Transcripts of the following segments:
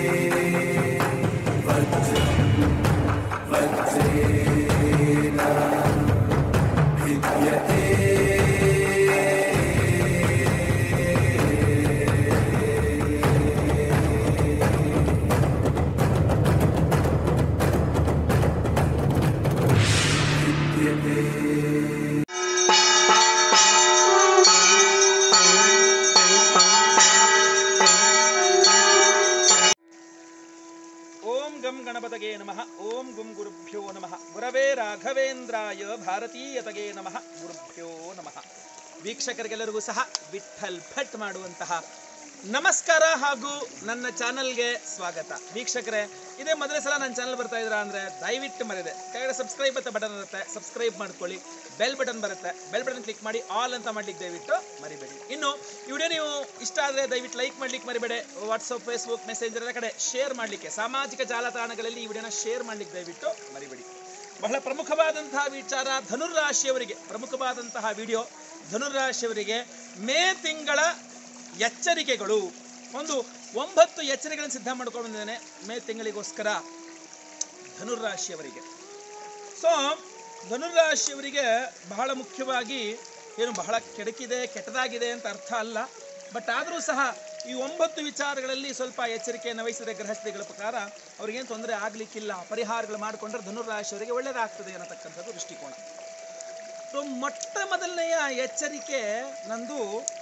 ಓಂ ಗಂ ಗಣಪತಗೆ ನಮಃ ಓಂ ಗುಂ ಗುರುಭ್ಯೋ ನಮಃ ಗುರವೇ ರಾಘವೇಂದ್ರಾಯ ಭಾರತೀಯತಗೆ ನಮಃ ಗುರುಭ್ಯೋ ನಮಃ ವೀಕ್ಷಕರಿಗೆಲ್ಲರಿಗೂ ಸಹ ವಿಠಲ್ ಭಟ್ ಮಾಡುವಂತಹ ನಮಸ್ಕಾರ ಹಾಗೂ ನನ್ನ ಚಾನಲ್ಗೆ ಸ್ವಾಗತ ವೀಕ್ಷಕರೇ ಇದೇ ಮೊದಲನೇ ಸಲ ನನ್ನ ಚಾನಲ್ ಬರ್ತಾ ಇದ್ದೀರಾ ಅಂದ್ರೆ ದಯವಿಟ್ಟು ಮರಿದೆ ಕೆಳಗಡೆ ಸಬ್ಸ್ಕ್ರೈಬ್ ಅಂತ ಬಟನ್ ಇರುತ್ತೆ ಸಬ್ಸ್ಕ್ರೈಬ್ ಮಾಡ್ಕೊಳ್ಳಿ ಬೆಲ್ ಬಟನ್ ಬರುತ್ತೆ ಬೆಲ್ ಬಟನ್ ಕ್ಲಿಕ್ ಮಾಡಿ ಆಲ್ ಅಂತ ಮಾಡ್ಲಿಕ್ಕೆ ದಯವಿಟ್ಟು ಮರಿಬೇಡಿ ಇನ್ನು ಈ ವಿಡಿಯೋ ನೀವು ಇಷ್ಟ ಆದರೆ ದಯವಿಟ್ಟು ಲೈಕ್ ಮಾಡ್ಲಿಕ್ಕೆ ಮರಿಬೇಡಿ ವಾಟ್ಸಪ್ ಫೇಸ್ಬುಕ್ ಮೆಸೇಂಜರ್ ಎಲ್ಲ ಕಡೆ ಶೇರ್ ಮಾಡಲಿಕ್ಕೆ ಸಾಮಾಜಿಕ ಜಾಲತಾಣಗಳಲ್ಲಿ ಈ ವಿಡಿಯೋನ ಶೇರ್ ಮಾಡ್ಲಿಕ್ಕೆ ದಯವಿಟ್ಟು ಮರಿಬೇಡಿ ಬಹಳ ಪ್ರಮುಖವಾದಂತಹ ವಿಚಾರ ಧನುರ್ರಾಶಿಯವರಿಗೆ ಪ್ರಮುಖವಾದಂತಹ ವಿಡಿಯೋ ಧನುರ್ರಾಶಿಯವರಿಗೆ ಮೇ ತಿಂಗಳ ಎಚ್ಚರಿಕೆಗಳು ಒಂದು ಒಂಬತ್ತು ಎಚ್ಚರಿಕೆಗಳನ್ನು ಸಿದ್ಧ ಮಾಡ್ಕೊಂಡು ಬಂದಿದ್ದೇನೆ ಮೇ ತಿಂಗಳಿಗೋಸ್ಕರ ಧನುರ್ರಾಶಿಯವರಿಗೆ ಸೊ ಧನುರ್ರಾಶಿಯವರಿಗೆ ಬಹಳ ಮುಖ್ಯವಾಗಿ ಏನು ಬಹಳ ಕೆಡಕಿದೆ ಕೆಟ್ಟದಾಗಿದೆ ಅಂತ ಅರ್ಥ ಅಲ್ಲ ಬಟ್ ಆದರೂ ಸಹ ಈ ಒಂಬತ್ತು ವಿಚಾರಗಳಲ್ಲಿ ಸ್ವಲ್ಪ ಎಚ್ಚರಿಕೆಯನ್ನು ವಹಿಸಿದ ಗ್ರಹಸ್ಥಿತಿಗಳ ಪ್ರಕಾರ ಅವ್ರಿಗೇನು ತೊಂದರೆ ಆಗಲಿಕ್ಕಿಲ್ಲ ಪರಿಹಾರಗಳು ಮಾಡಿಕೊಂಡ್ರೆ ಧನುರ್ರಾಶಿಯವರಿಗೆ ಒಳ್ಳೆಯದಾಗ್ತದೆ ಅನ್ನತಕ್ಕಂಥದ್ದು ದೃಷ್ಟಿಕೋನ ಸೊ ಮೊಟ್ಟ ಮೊದಲನೆಯ ಎಚ್ಚರಿಕೆ ನಂದು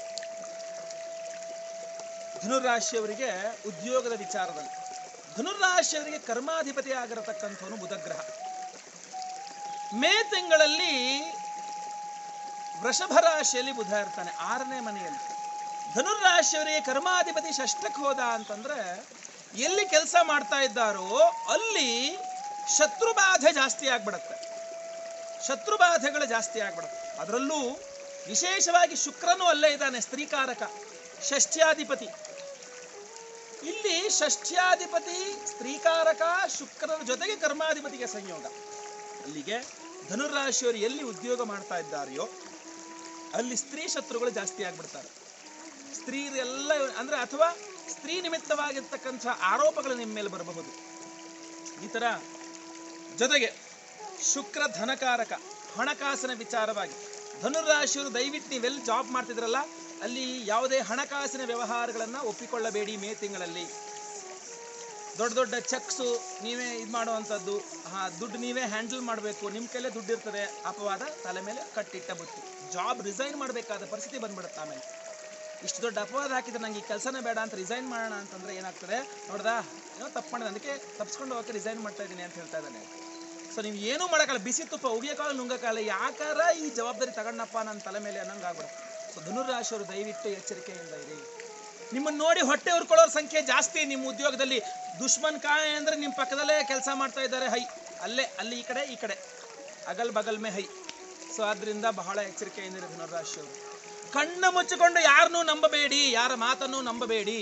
ಧನುರಾಶಿಯವರಿಗೆ ಉದ್ಯೋಗದ ವಿಚಾರದಲ್ಲಿ ಧನುರಾಶಿಯವರಿಗೆ ಕರ್ಮಾಧಿಪತಿ ಆಗಿರತಕ್ಕಂಥವನು ಬುಧಗ್ರಹ ಮೇ ತಿಂಗಳಲ್ಲಿ ವೃಷಭ ರಾಶಿಯಲ್ಲಿ ಬುಧ ಇರ್ತಾನೆ ಆರನೇ ಮನೆಯಲ್ಲಿ ಧನುರ್ರಾಶಿಯವರಿಗೆ ಕರ್ಮಾಧಿಪತಿ ಷಷ್ಠಕ್ಕೆ ಹೋದ ಅಂತಂದ್ರೆ ಎಲ್ಲಿ ಕೆಲಸ ಮಾಡ್ತಾ ಇದ್ದಾರೋ ಅಲ್ಲಿ ಶತ್ರುಬಾಧೆ ಜಾಸ್ತಿ ಆಗ್ಬಿಡತ್ತೆ ಶತ್ರುಬಾಧೆಗಳು ಜಾಸ್ತಿ ಆಗ್ಬಿಡುತ್ತೆ ಅದರಲ್ಲೂ ವಿಶೇಷವಾಗಿ ಶುಕ್ರನು ಅಲ್ಲೇ ಇದ್ದಾನೆ ಸ್ತ್ರೀಕಾರಕ ಷಷ್ಠ್ಯಾಧಿಪತಿ ಇಲ್ಲಿ ಷಷ್ಠ್ಯಾಧಿಪತಿ ಸ್ತ್ರೀಕಾರಕ ಶುಕ್ರನ ಜೊತೆಗೆ ಕರ್ಮಾಧಿಪತಿಗೆ ಸಂಯೋಗ ಅಲ್ಲಿಗೆ ಧನುರಾಶಿಯವರು ಎಲ್ಲಿ ಉದ್ಯೋಗ ಮಾಡ್ತಾ ಇದ್ದಾರೆಯೋ ಅಲ್ಲಿ ಸ್ತ್ರೀ ಶತ್ರುಗಳು ಜಾಸ್ತಿ ಆಗ್ಬಿಡ್ತಾರೆ ಸ್ತ್ರೀಯರೆಲ್ಲ ಅಂದ್ರೆ ಅಥವಾ ಸ್ತ್ರೀ ನಿಮಿತ್ತವಾಗಿರ್ತಕ್ಕಂಥ ಆರೋಪಗಳು ನಿಮ್ಮ ಮೇಲೆ ಬರಬಹುದು ಈ ತರ ಜೊತೆಗೆ ಶುಕ್ರ ಧನಕಾರಕ ಹಣಕಾಸಿನ ವಿಚಾರವಾಗಿ ಧನುರಾಶಿಯವರು ದಯವಿಟ್ಟು ನೀವೆಲ್ಲಿ ಜಾಬ್ ಮಾಡ್ತಿದ್ರಲ್ಲ ಅಲ್ಲಿ ಯಾವುದೇ ಹಣಕಾಸಿನ ವ್ಯವಹಾರಗಳನ್ನ ಒಪ್ಪಿಕೊಳ್ಳಬೇಡಿ ಮೇ ತಿಂಗಳಲ್ಲಿ ದೊಡ್ಡ ದೊಡ್ಡ ಚೆಕ್ಸು ನೀವೇ ಇದು ಮಾಡುವಂಥದ್ದು ಹಾ ದುಡ್ಡು ನೀವೇ ಹ್ಯಾಂಡಲ್ ಮಾಡಬೇಕು ನಿಮ್ಮ ಕೈಲೇ ದುಡ್ಡು ಇರ್ತದೆ ಅಪವಾದ ತಲೆ ಮೇಲೆ ಕಟ್ಟಿಟ್ಟ ಬುತ್ತಿ ಜಾಬ್ ರಿಸೈನ್ ಮಾಡಬೇಕಾದ ಪರಿಸ್ಥಿತಿ ಬಂದ್ಬಿಡುತ್ತೆ ಆಮೇಲೆ ಇಷ್ಟು ದೊಡ್ಡ ಅಪವಾದ ಹಾಕಿದ್ರೆ ನಂಗೆ ಈ ಕೆಲಸನೇ ಬೇಡ ಅಂತ ರಿಸೈನ್ ಮಾಡೋಣ ಅಂತಂದ್ರೆ ಏನಾಗ್ತದೆ ನೋಡ್ದಾ ಏನೋ ತಪ್ಪು ಮಾಡಿದೆ ಅದಕ್ಕೆ ತಪ್ಪಿಸ್ಕೊಂಡು ಹೋಗಕ್ಕೆ ರಿಸೈನ್ ಮಾಡ್ತಾ ಇದ್ದೀನಿ ಅಂತ ಹೇಳ್ತಾ ಇದ್ದಾನೆ ಸೊ ನೀವು ಏನೂ ಮಾಡೋಕ್ಕಲ್ಲ ಬಿಸಿ ತುಪ್ಪ ಉಗಿಯೋಕ್ಕಾಗಲ್ಲ ನುಂಗಕ್ಕಾಗಲ್ಲ ಯಾಕಾರ ಈ ಜವಾಬ್ದಾರಿ ತಗೊಂಡಪ್ಪ ನನ್ನ ತಲೆ ಮೇಲೆ ಅನ್ನಂಗೆ ಆಗ್ಬಿಡುತ್ತೆ ಸೊ ಧನುರಾಶಿಯವರು ದಯವಿಟ್ಟು ಎಚ್ಚರಿಕೆಯಿಂದ ಇರಿ ನಿಮ್ಮನ್ನು ನೋಡಿ ಹೊಟ್ಟೆ ಉರ್ಕೊಳ್ಳೋರ ಸಂಖ್ಯೆ ಜಾಸ್ತಿ ನಿಮ್ಮ ಉದ್ಯೋಗದಲ್ಲಿ ದುಶ್ಮನ್ ಕಾಯ ಅಂದ್ರೆ ನಿಮ್ಮ ಪಕ್ಕದಲ್ಲೇ ಕೆಲಸ ಮಾಡ್ತಾ ಇದ್ದಾರೆ ಹೈ ಅಲ್ಲೇ ಅಲ್ಲಿ ಈ ಕಡೆ ಈ ಕಡೆ ಅಗಲ್ ಬಗಲ್ ಮೇ ಹೈ ಸೊ ಆದ್ರಿಂದ ಬಹಳ ಎಚ್ಚರಿಕೆಯಿಂದ ಇರಿ ಧನುರಾಶಿಯವರು ಕಣ್ಣು ಮುಚ್ಚಿಕೊಂಡು ಯಾರನ್ನೂ ನಂಬಬೇಡಿ ಯಾರ ಮಾತನ್ನು ನಂಬಬೇಡಿ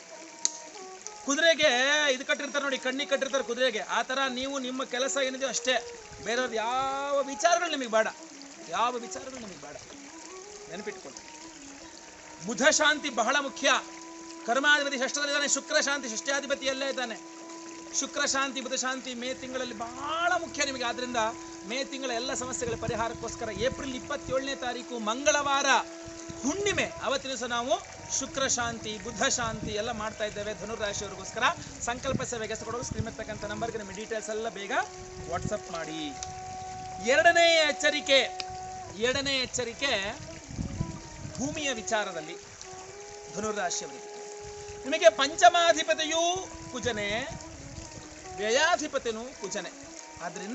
ಕುದುರೆಗೆ ಇದು ಕಟ್ಟಿರ್ತಾರೆ ನೋಡಿ ಕಣ್ಣಿಗೆ ಕಟ್ಟಿರ್ತಾರೆ ಕುದುರೆಗೆ ಆ ಥರ ನೀವು ನಿಮ್ಮ ಕೆಲಸ ಏನಿದೆಯೋ ಅಷ್ಟೇ ಬೇರೆಯವ್ರದ್ದು ಯಾವ ವಿಚಾರಗಳು ನಿಮಗೆ ಬೇಡ ಯಾವ ವಿಚಾರಗಳು ನಿಮಗೆ ಬೇಡ ನೆನಪಿಟ್ಕೊಳ್ಳಿ ಬುಧ ಶಾಂತಿ ಬಹಳ ಮುಖ್ಯ ಕರ್ಮಾಧಿಪತಿ ಷಷ್ಠದಲ್ಲಿದ್ದಾನೆ ಶುಕ್ರ ಶಾಂತಿ ಷಷ್ಠಾಧಿಪತಿಯಲ್ಲೇ ಇದ್ದಾನೆ ಶುಕ್ರ ಶಾಂತಿ ಬುಧ ಶಾಂತಿ ಮೇ ತಿಂಗಳಲ್ಲಿ ಬಹಳ ಮುಖ್ಯ ನಿಮಗೆ ಆದ್ರಿಂದ ಮೇ ತಿಂಗಳ ಎಲ್ಲ ಸಮಸ್ಯೆಗಳ ಪರಿಹಾರಕ್ಕೋಸ್ಕರ ಏಪ್ರಿಲ್ ಇಪ್ಪತ್ತೇಳನೇ ತಾರೀಕು ಮಂಗಳವಾರ ಹುಣ್ಣಿಮೆ ಅವತ್ತಿನ ದಿವಸ ನಾವು ಶುಕ್ರ ಶಾಂತಿ ಬುಧ ಶಾಂತಿ ಎಲ್ಲ ಮಾಡ್ತಾ ಇದ್ದೇವೆ ಧನುರಾಶಿಯವರಿಗೋಸ್ಕರ ಸಂಕಲ್ಪ ಸೇವೆಗೆ ಕೊಡೋದು ಸ್ಕ್ರೀನ್ ಇರ್ತಕ್ಕಂಥ ನಂಬರ್ಗೆ ನಿಮ್ಮ ಡೀಟೇಲ್ಸ್ ಎಲ್ಲ ಬೇಗ ವಾಟ್ಸಪ್ ಮಾಡಿ ಎರಡನೇ ಎಚ್ಚರಿಕೆ ಎರಡನೇ ಎಚ್ಚರಿಕೆ ಭೂಮಿಯ ವಿಚಾರದಲ್ಲಿ ಧನುರಾಶಿಯವರಿಗೆ ನಿಮಗೆ ಪಂಚಮಾಧಿಪತಿಯೂ ಕುಜನೆ ವ್ಯಯಾಧಿಪತಿನೂ ಕುಜನೆ ಆದ್ರಿಂದ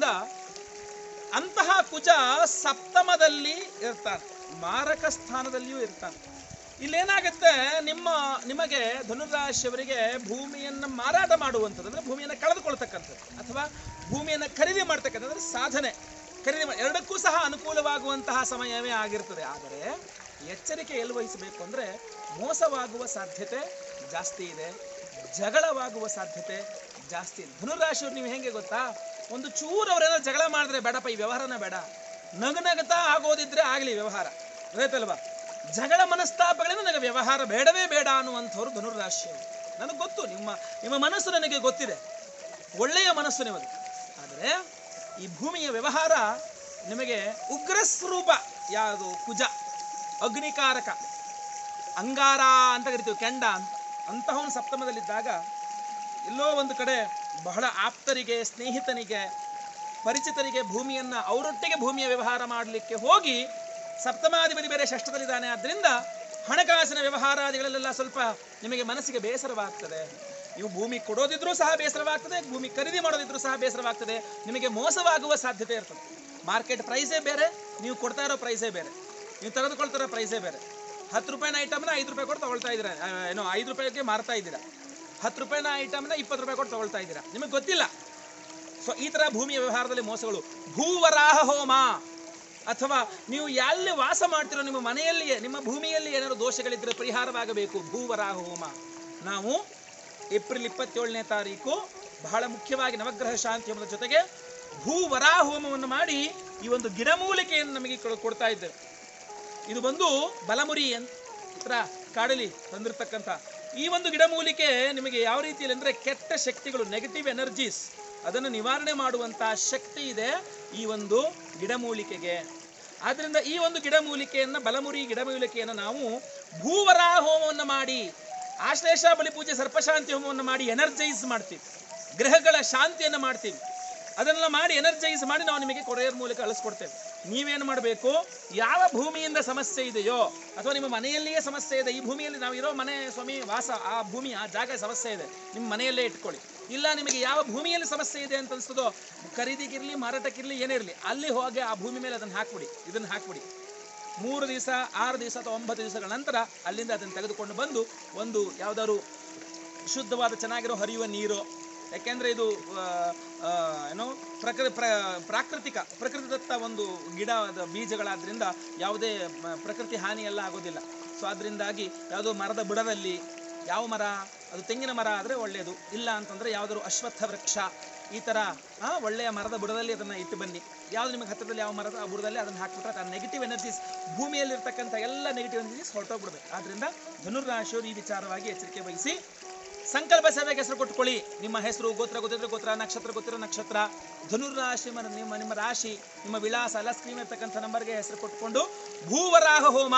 ಅಂತಹ ಕುಜ ಸಪ್ತಮದಲ್ಲಿ ಇರ್ತಾನೆ ಮಾರಕ ಸ್ಥಾನದಲ್ಲಿಯೂ ಇರ್ತಾನೆ ಇಲ್ಲೇನಾಗುತ್ತೆ ನಿಮ್ಮ ನಿಮಗೆ ಧನುರಾಶಿಯವರಿಗೆ ಭೂಮಿಯನ್ನು ಮಾರಾಟ ಮಾಡುವಂಥದ್ದು ಅಂದ್ರೆ ಭೂಮಿಯನ್ನು ಕಳೆದುಕೊಳ್ತಕ್ಕಂಥದ್ದು ಅಥವಾ ಭೂಮಿಯನ್ನು ಖರೀದಿ ಮಾಡ್ತಕ್ಕಂಥದ್ದು ಅಂದ್ರೆ ಸಾಧನೆ ಖರೀದಿ ಮಾ- ಎರಡಕ್ಕೂ ಸಹ ಅನುಕೂಲವಾಗುವಂತಹ ಸಮಯವೇ ಆಗಿರ್ತದೆ ಆದರೆ ಎಚ್ಚರಿಕೆ ಎಲ್ಲಿ ವಹಿಸಬೇಕು ಅಂದ್ರೆ ಮೋಸವಾಗುವ ಸಾಧ್ಯತೆ ಜಾಸ್ತಿ ಇದೆ ಜಗಳವಾಗುವ ಸಾಧ್ಯತೆ ಜಾಸ್ತಿ ಇದೆ ಧನುರಾಶಿಯವ್ರು ನೀವು ಹೆಂಗೆ ಗೊತ್ತಾ ಒಂದು ಚೂರು ಅವ್ರೇನೋ ಜಗಳ ಮಾಡಿದ್ರೆ ಬೇಡಪ್ಪ ಈ ವ್ಯವಹಾರನ ಬೇಡ ನಗನಗತಾ ಆಗೋದಿದ್ರೆ ಆಗಲಿ ವ್ಯವಹಾರ ಗೊತ್ತಾಯ್ತಲ್ವಾ ಜಗಳ ಮನಸ್ತಾಪಗಳಿಂದ ನನಗೆ ವ್ಯವಹಾರ ಬೇಡವೇ ಬೇಡ ಅನ್ನುವಂಥವ್ರು ಧನುರಾಶಿಯವರು ನನಗೆ ಗೊತ್ತು ನಿಮ್ಮ ನಿಮ್ಮ ಮನಸ್ಸು ನನಗೆ ಗೊತ್ತಿದೆ ಒಳ್ಳೆಯ ಮನಸ್ಸು ನಿಮ್ಮದು ಆದರೆ ಈ ಭೂಮಿಯ ವ್ಯವಹಾರ ನಿಮಗೆ ಉಗ್ರ ಸ್ವರೂಪ ಯಾವುದು ಕುಜ ಅಗ್ನಿಕಾರಕ ಅಂಗಾರ ಅಂತ ಕರಿತೀವಿ ಕೆಂಡ ಅಂತ ಅಂತಹವನು ಸಪ್ತಮದಲ್ಲಿದ್ದಾಗ ಎಲ್ಲೋ ಒಂದು ಕಡೆ ಬಹಳ ಆಪ್ತರಿಗೆ ಸ್ನೇಹಿತನಿಗೆ ಪರಿಚಿತರಿಗೆ ಭೂಮಿಯನ್ನ ಅವರೊಟ್ಟಿಗೆ ಭೂಮಿಯ ವ್ಯವಹಾರ ಮಾಡಲಿಕ್ಕೆ ಹೋಗಿ ಸಪ್ತಮಾಧಿಪತಿ ಬೇರೆ ಷಷ್ಠದಲ್ಲಿದ್ದಾನೆ ಆದ್ದರಿಂದ ಹಣಕಾಸಿನ ವ್ಯವಹಾರಾದಿಗಳಲ್ಲೆಲ್ಲ ಸ್ವಲ್ಪ ನಿಮಗೆ ಮನಸ್ಸಿಗೆ ಬೇಸರವಾಗ್ತದೆ ನೀವು ಭೂಮಿ ಕೊಡೋದಿದ್ರೂ ಸಹ ಬೇಸರವಾಗ್ತದೆ ಭೂಮಿ ಖರೀದಿ ಮಾಡೋದಿದ್ರೂ ಸಹ ಬೇಸರವಾಗ್ತದೆ ನಿಮಗೆ ಮೋಸವಾಗುವ ಸಾಧ್ಯತೆ ಇರ್ತದೆ ಮಾರ್ಕೆಟ್ ಪ್ರೈಸೇ ಬೇರೆ ನೀವು ಕೊಡ್ತಾ ಇರೋ ಪ್ರೈಸೇ ಬೇರೆ ನೀವು ತೆಗೆದುಕೊಳ್ತಿರೋ ಪ್ರೈಸೇ ಬೇರೆ ಹತ್ತು ರೂಪಾಯಿನ ಐಟಮ್ನ ಐದು ರೂಪಾಯಿ ಕೊಟ್ಟು ತಗೊಳ್ತಾ ಇದ್ದೀರಾ ಆ, ಏನೋ ಐದು ರೂಪಾಯಿಗೆ ಮಾರ್ತಾ ಇದ್ದೀರಾ ಹತ್ತು ರೂಪಾಯಿನ ಐಟಮ್ನ ಇಪ್ಪತ್ತು ರೂಪಾಯಿ ಕೊಟ್ಟು ತಗೊಳ್ತಾ ಇದ್ದೀರಾ ನಿಮಗೆ ಗೊತ್ತಿಲ್ಲ ಸೊ ಈ ತರ ಭೂಮಿಯ ವ್ಯವಹಾರದಲ್ಲಿ ಮೋಸಗಳು ಭೂವರಾಹ ಹೋಮ ಅಥವಾ ನೀವು ಎಲ್ಲಿ ವಾಸ ಮಾಡ್ತಿರೋ ನಿಮ್ಮ ಮನೆಯಲ್ಲಿಯೇ ನಿಮ್ಮ ಭೂಮಿಯಲ್ಲಿ ಏನಾದ್ರು ದೋಷಗಳಿದ್ದರೆ ಪರಿಹಾರವಾಗಬೇಕು ಭೂವರಾಹ ಹೋಮ ನಾವು ಏಪ್ರಿಲ್ ಇಪ್ಪತ್ತೇಳನೇ ತಾರೀಕು ಬಹಳ ಮುಖ್ಯವಾಗಿ ನವಗ್ರಹ ಶಾಂತಿ ಹೋಮದ ಜೊತೆಗೆ ಭೂವರಾಹ ಹೋಮವನ್ನು ಮಾಡಿ ಈ ಒಂದು ಗಿಡಮೂಲಿಕೆಯನ್ನು ನಮಗೆ ಕೊಡ್- ಕೊಡ್ತಾ ಇದ್ದೇವೆ ಇದು ಬಂದು ಬಲಮುರಿ ಅಂತ ಹತ್ರ ಕಾಡಲಿ ತಂದಿರತಕ್ಕಂಥ ಈ ಒಂದು ಗಿಡಮೂಲಿಕೆ ನಿಮಗೆ ಯಾವ ರೀತಿಯಲ್ಲಿ ಅಂದ್ರೆ ಕೆಟ್ಟ ಶಕ್ತಿಗಳು ನೆಗೆಟಿವ್ ಎನರ್ಜೀಸ್ ಅದನ್ನು ನಿವಾರಣೆ ಮಾಡುವಂತಹ ಶಕ್ತಿ ಇದೆ ಈ ಒಂದು ಗಿಡಮೂಲಿಕೆಗೆ ಆದ್ರಿಂದ ಈ ಒಂದು ಗಿಡಮೂಲಿಕೆಯನ್ನ ಬಲಮುರಿ ಗಿಡಮೂಲಿಕೆಯನ್ನು ನಾವು ಭೂವರಾ ಹೋಮವನ್ನು ಮಾಡಿ ಆಶ್ಲೇಷ ಬಲಿಪೂಜೆ ಸರ್ಪಶಾಂತಿ ಹೋಮವನ್ನು ಮಾಡಿ ಎನರ್ಜೈಸ್ ಮಾಡ್ತೀವಿ ಗ್ರಹಗಳ ಶಾಂತಿಯನ್ನು ಮಾಡ್ತೀವಿ ಅದನ್ನೆಲ್ಲ ಮಾಡಿ ಎನರ್ಜೈಸ್ ಮಾಡಿ ನಾವು ನಿಮಗೆ ಕೊರಿಯರ್ ಮೂಲಕ ಕಳಿಸ್ಕೊಡ್ತೇವೆ ನೀವೇನು ಮಾಡಬೇಕು ಯಾವ ಭೂಮಿಯಿಂದ ಸಮಸ್ಯೆ ಇದೆಯೋ ಅಥವಾ ನಿಮ್ಮ ಮನೆಯಲ್ಲಿಯೇ ಸಮಸ್ಯೆ ಇದೆ ಈ ಭೂಮಿಯಲ್ಲಿ ನಾವು ಇರೋ ಮನೆ ಸ್ವಾಮಿ ವಾಸ ಆ ಭೂಮಿ ಆ ಜಾಗ ಸಮಸ್ಯೆ ಇದೆ ನಿಮ್ಮ ಮನೆಯಲ್ಲೇ ಇಟ್ಕೊಳ್ಳಿ ಇಲ್ಲ ನಿಮಗೆ ಯಾವ ಭೂಮಿಯಲ್ಲಿ ಸಮಸ್ಯೆ ಇದೆ ಅಂತ ಅನ್ಸ್ತದೋ ಖರೀದಿಗಿರ್ಲಿ ಮಾರಾಟಕ್ಕಿರ್ಲಿ ಏನೇ ಇರಲಿ ಅಲ್ಲಿ ಹೋಗಿ ಆ ಭೂಮಿ ಮೇಲೆ ಅದನ್ನು ಹಾಕ್ಬಿಡಿ ಇದನ್ನು ಹಾಕ್ಬಿಡಿ ಮೂರು ದಿವಸ ಆರು ದಿವಸ ಅಥವಾ ಒಂಬತ್ತು ದಿವಸಗಳ ನಂತರ ಅಲ್ಲಿಂದ ಅದನ್ನು ತೆಗೆದುಕೊಂಡು ಬಂದು ಒಂದು ಯಾವ್ದಾದ್ರು ಶುದ್ಧವಾದ ಚೆನ್ನಾಗಿರೋ ಹರಿಯುವ ನೀರು ಯಾಕೆಂದ್ರೆ ಇದು ಆ, ಆ, ಏನು ಪ್ರಕೃ ಪ್ರ ಪ್ರಾಕೃತಿಕ ಪ್ರಕೃತಿದತ್ತ ಒಂದು ಗಿಡದ ಬೀಜಗಳಾದ್ರಿಂದ ಯಾವುದೇ ಮ, ಪ್ರಕೃತಿ ಹಾನಿ ಎಲ್ಲ ಆಗೋದಿಲ್ಲ ಸೊ ಅದರಿಂದಾಗಿ ಯಾವುದೋ ಮರದ ಬುಡದಲ್ಲಿ ಯಾವ ಮರ ಅದು ತೆಂಗಿನ ಮರ ಆದರೆ ಒಳ್ಳೆಯದು ಇಲ್ಲ ಅಂತಂದ್ರೆ ಯಾವುದಾದ್ರು ಅಶ್ವತ್ಥ ವೃಕ್ಷ ಈ ಥರ ಆ, ಒಳ್ಳೆಯ ಮರದ ಬುಡದಲ್ಲಿ ಅದನ್ನು ಇಟ್ಟು ಬನ್ನಿ ಯಾವ್ದು ನಿಮಗೆ ಹತ್ತಿರದಲ್ಲಿ ಯಾವ ಮರದ ಆ ಬುಡದಲ್ಲಿ ಅದನ್ನು ಹಾಕ್ಬಿಟ್ರೆ ಆ ನೆಗೆಟಿವ್ ಎನರ್ಜೀಸ್ ಭೂಮಿಯಲ್ಲಿರ್ತಕ್ಕಂಥ ಎಲ್ಲ ನೆಗೆಟಿವ್ ಎನರ್ಜೀಸ್ ಹೊರಟೋಗ್ಬಿಡ್ಬೇಕು ಆದ್ರಿಂದ ಧನುರ್ರಾಶಿಯವರು ಈ ವಿಚಾರವಾಗಿ ಎಚ್ಚರಿಕೆ ವಹಿಸಿ ಸಂಕಲ್ಪ ಸೇವೆಗೆ ಹೆಸರು ಕೊಟ್ಕೊಳ್ಳಿ ನಿಮ್ಮ ಹೆಸರು ಗೋತ್ರ ಗೊತ್ತಿದ್ರೆ ಗೋತ್ರ ನಕ್ಷತ್ರ ಗೊತ್ತಿರೋ ನಕ್ಷತ್ರ ಧನುರ್ರಾಶಿ ಮ- ನಿಮ್ಮ ನಿಮ್ಮ ರಾಶಿ ನಿಮ್ಮ ವಿಳಾಸ ಎಲ್ಲ ಸ್ಕ್ರೀನ್ ಇರ್ತಕ್ಕಂಥ ನಂಬರ್ಗೆ ಹೆಸರು ಕೊಟ್ಕೊಂಡು ಭೂವರಾಹ ಹೋಮ